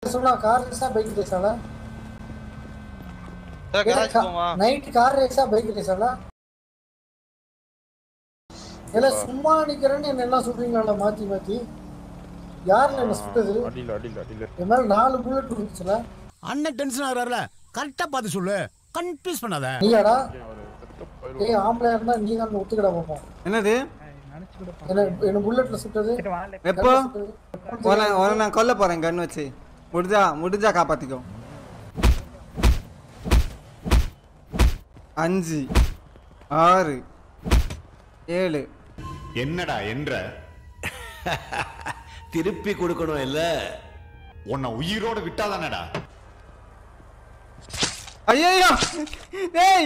சொன்னா கார் ரேஸா பைக் ரேஸால garage போமா? நைட் கார் ரேஸா பைக் ரேஸால இல்ல சும்மா நிக்கிறேன்னு என்ன எல்லாம் சொல்றீங்களா மாத்தி மாத்தி யாருல என்ன சுட்டது அடியில் அடியில் அடியில் என் மேல நாலு புல்லட் இருந்துச்சுல அண்ணன் டென்ஷன் ஆகுறாருல கரெக்டா பார்த்து சொல்லு கன்ஃபியூஸ் பண்ணாத நீயாடா ஏய் ஆம்பளையா இருந்தா நீ தான் ஒத்துக்கிட பார்ப்போம் என்னது என்ன என்ன புல்லட்ல சுட்டது எப்போ உன்னை உன்னை நான் கொல்ல போறேன் கன் வச்சு முடிஞ்சா முடிஞ்சா காப்பாத்திக்கோ அஞ்சு ஆறு ஏழு என்னடா என்ற திருப்பி கொடுக்கணும் இல்ல உன்னை உயிரோட விட்டாதானடா ஐயோ டேய்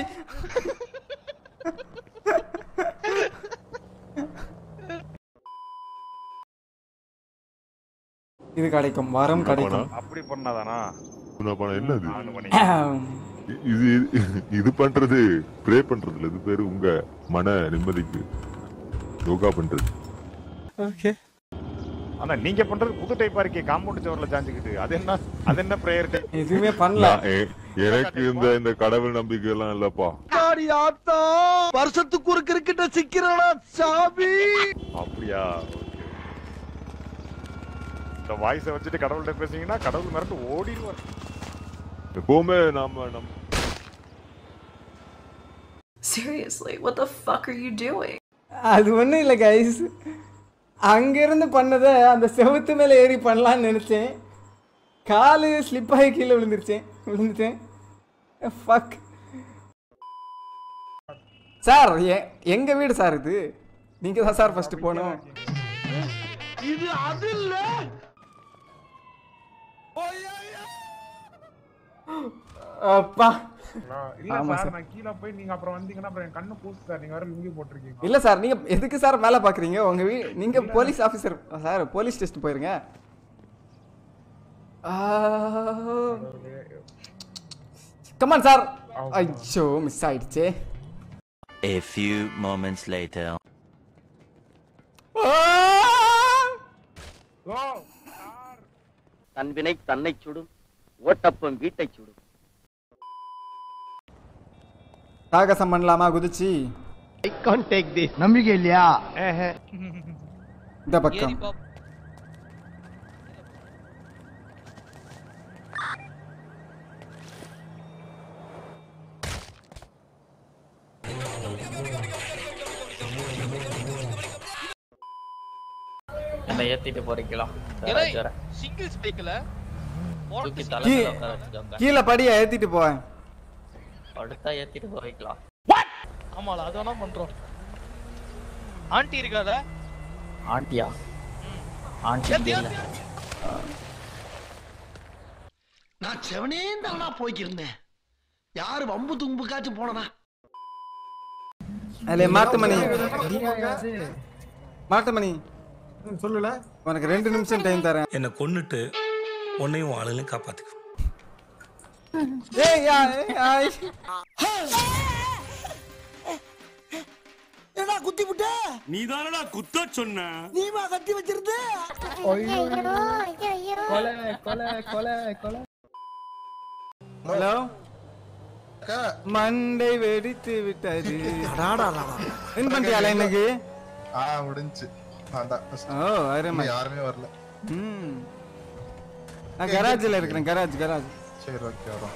இது கிடைக்கும் வரம் கிடைக்கும் அப்படி பண்ணாதானா நான் பண்ண என்னது நாலு மணி இது இது பண்றது ப்ரே பண்றது இல்ல இது பேரு உங்க மன நிம்மதிக்கு யோகா பண்றது ஓகே ஆனா நீங்க பண்றது புது டைப்பா இருக்கே காம்பவுண்ட் சவர்ல சாஞ்சுக்கிட்டு அது என்ன அது என்ன பிரேயர் எதுவுமே பண்ணல நான் எ- எனக்கு இந்த இந்த கடவுள் நம்பிக்கை எல்லாம் இல்லப்பா வருஷத்துக்கு ஒரு கிரிக்கெட்ட சிக்கிறடா சாமி அப்படியா ஓகே இந்த வாய்ஸை வச்சுட்டு கடவுள்கிட்ட பேசுனீங்கன்னா கடவுள் மிரண்டு ஓடிடுவார் எப்பவுமே நாம நம் Seriously, what the fuck are you doing? அது ஒன்றும் இல்லை கைஸ் அங்கேருந்து பண்ணதை அந்த செவுத்து மேலே ஏறி பண்ணலான்னு நினச்சேன் காலு ஸ்லிப் ஆகி கீழே விழுந்துருச்சேன் விழுந்துட்டேன் ஃபக் சார் எ எங்கள் வீடு சார் இது நீங்கள் தான் சார் ஃபஸ்ட்டு போகணும் இது அது இல்ல அப்பா இல்ல ஆமா சார் சார். நான் கீழ போய் நீங்க அப்புறம் வந்தீங்கன்னா அப்புறம் என் கண்ணு பூசு சார் நீங்க வேற லுங்கி போட்டிருக்கீங்க இல்லை சார் நீங்கள் எதுக்கு சார் மேலே பார்க்குறீங்க உங்கள் வீ நீங்கள் police officer sir police station போயிருங்க கமான் சார் ஐயோ மிஸ் ஆயிடுச்சே A few moments later. தன்வினை தன்னை சுடும் ஓட்டப்பம் வீட்டை சுடும் சாகசம் பண்ணலாமா குதிச்சு நம்பிக்கை இல்லையா இந்த பக்கம் என்ன ஏத்திட்டு போறீங்களா சிங்கிள் ஸ்பைக்ல தூக்கி கீ- தலையில உட்கார வச்சுக்கோங்க கீழே படியை ஏத்திட்டு போவேன் அடுத்தா ஏத்திட்டு போய்க்கலாம் ஆமால அது வேணா பண்றோம் ஆண்டி இருக்கால ஆண்டியா ஆண்டி ஏத்தி, இல்ல நான் செவனே தானா போய்க்கிருந்தேன் யாரு வம்பு தும்புக்காச்சும் போனனா அதுல மாட்டு மணி மாட்டு மணி சொல்லல உனக்கு ரெண்டு நிமிஷம் டைம் தரேன் என்ன கொன்னுட்டு உன்னையும் ஆளுங்களையும் காப்பாத்துக்கு ஏய் யா ஏய், ஆய். என்ன குத்தி விட்ட நீ தானடா குத்த சொன்ன நீமா கட்டி வச்சிருந்த கொலை கொலை கொலை கொலை ஹலோ மண்டை வெடித்து விட்டது வின் பண்ணிட்டியால இன்னைக்கு ஆ முடிஞ்சு நான் தான் first. ஓ அருமை இன்னும் யாருமே வரல ம் நான் கராஜில் இருக்கிறேன் கராஜ் கராஜ் சரி ஓகே வரோம்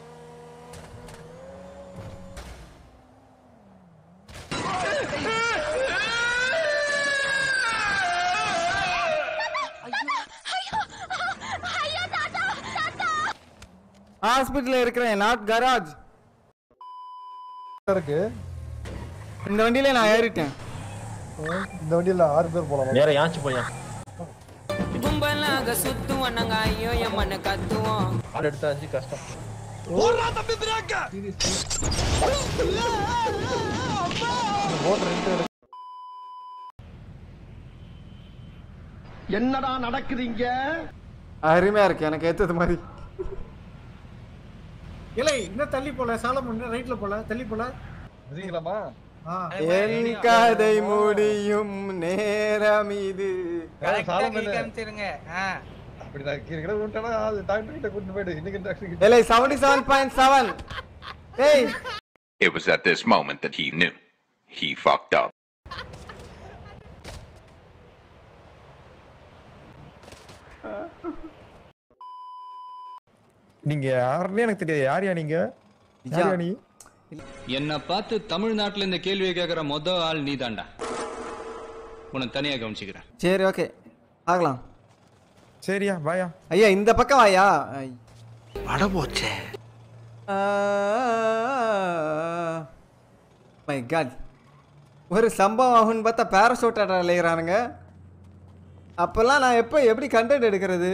ஹாஸ்பிட்டல்ல இருக்கிறேன் நாட் கராஜ் இருக்கு இந்த வண்டியில நான் ஏறிட்டேன் இந்த வண்டியில ஆறு பேர் போலாம் வேற யாச்சும் போயா கும்பலாக சுத்துவோம் நாங்க ஐயோ எம்மன்னு கத்துவோம் ஆள் எடுத்தாச்சு கஷ்டம் போடுறா தம்பி பிராக்க என்னடா நடக்குதுங்க அருமையா இருக்கு எனக்கு ஏத்தது மாதிரி இல்லை இன்னும் தள்ளி போல சாலமன் ரைட்ல போல தள்ளி போல சரிங்களாமா ஆ என் கதை முடியும் நேரம் இது இப்படி நான் கீழே கிட்ட விட்டேன்னா அது டாக்டர் கிட்ட கூட்டிட்டு போயிடு இன்னைக்கு டாக்டர் கிட்ட இல்லை செவன்டி செவன் பாயிண்ட் செவன் ஏய் It was at this moment that he knew. He fucked up. நீங்க யாருன்னே எனக்கு தெரியாது யாரையா நீங்க யாரையா நீ என்னை பார்த்து தமிழ்நாட்டுல இந்த கேள்வியை கேட்கிற மொத ஆள் நீதான்டா உன்னை தனியா கவனிச்சுக்கிறேன் சரி ஓகே பார்க்கலாம் சரியா பாயா ஐயா இந்த பக்கம் வாயா வட போச்சே மை காட் ஒரு சம்பவம் ஆகும்னு பார்த்தா பேராசூட் அலையிறானுங்க அப்போல்லாம் நான் எப்போ எப்படி கண்டென்ட் எடுக்கிறது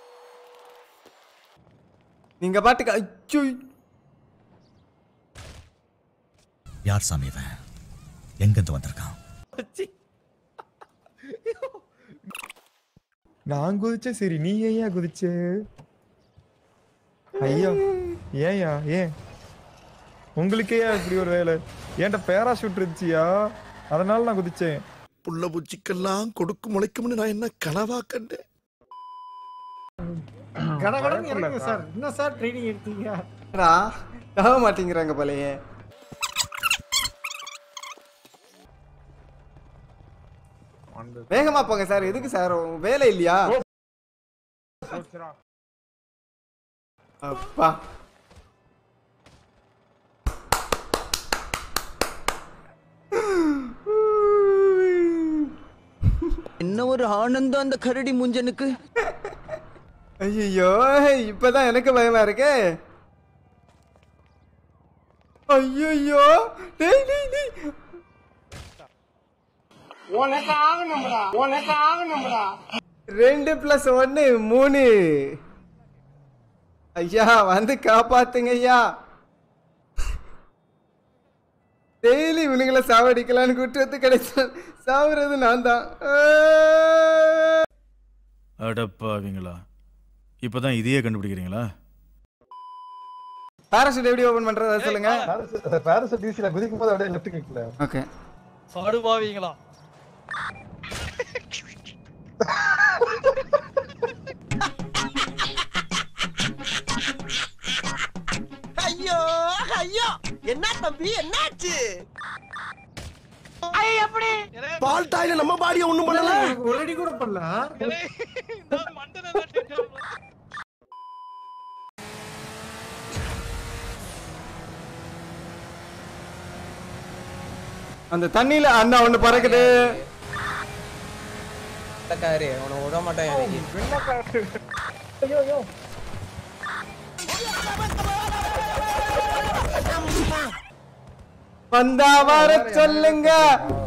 நீங்க பாட்டுக்கு அச்சோ யார் சாமி இவன் எங்கிருந்து வந்திருக்கான் நான் குதிச்சேன் சரி நீ ஏன் குதிச்ச ஐயோ ஏன்யா ஏன் உங்களுக்கே ஏன் இப்படி ஒரு வேலை ஏன்டா பேராஷூட் இருந்துச்சியா அதனால நான் குதிச்சேன் புள்ள பூச்சிக்கெல்லாம் கொடுக்கு முளைக்கும்னு நான் என்ன கனவா கண்டேன் கடகடன் இறங்குங்க சார் என்ன சார் ட்ரைனிங் எடுத்தீங்க தவ மாட்டேங்கிறாங்க போலயே வேகமா போங்க சார் எதுக்கு சார் வேலை இல்லையா அப்பா என்ன ஒரு ஆனந்தம் அந்த கரடி முஞ்சனுக்கு ஐயோ இப்பதான் எனக்கு பயமா இருக்கே ஐயோ டேய் டேய் டேய் உனக்கு ஆகணும்டா உனக்கு ஆகணும்டா ரெண்டு பிளஸ் ஒன்னு மூணு ஐயா வந்து காப்பாத்துங்க ஐயா டெய்லி இவனுங்களை சாவடிக்கலான்னு குற்றத்து கிடைச்சா சாவுறது நான் தான் அடப்பாவீங்களா இப்பதான் இதையே கண்டுபிடிக்கிறீங்களா பாராசூட் எப்படி ஓபன் பண்றதா சொல்லுங்க பேரஸ் டிசில குதிக்கும் போது அப்படியே லெஃப்ட் கிளிக்ல ஓகே படுபாவீங்களா ஐயோ ஐயோ என்ன தம்பி என்னாச்சு எப்படி பால் டாயில நம்ம பாடிய ஒண்ணும் பண்ணல ஒரு அடி கூட பண்ணல அந்த தண்ணியில அண்ணா ஒண்ணு பறக்குது காரு உன விட மாட்டேன் எனக்கு ஐயோ ஐயோ வந்தா வர சொல்லுங்க